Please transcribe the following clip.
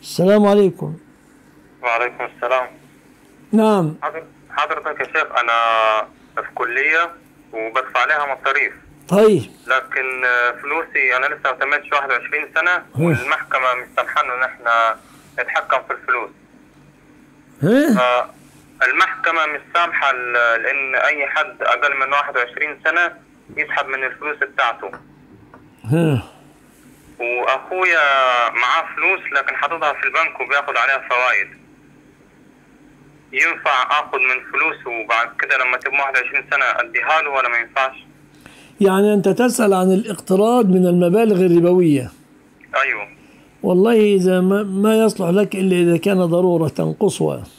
السلام عليكم وعليكم السلام نعم حضر- حضرتك يا شيخ انا في كليه وبدفع عليها مصاريف طيب لكن آه، فلوسي انا لسه ما تمتش 21 سنه والمحكمه مش سامحانا ان احنا نتحكم في الفلوس ها المحكمه مش سامحه ل- لان اي حد اقل من 21 سنه يسحب من الفلوس بتاعته ها واخويا معاه فلوس لكن حاططها في البنك وبياخد عليها فوائد ينفع اخد من فلوسه وبعد كده لما تبقى 21 سنه اديها له ولا ما ينفعش؟ يعني أنت تسأل عن الاقتراض من المبالغ الربوية ايوه والله إذا ما, ما يصلح لك إلا إذا كان ضرورة قصوى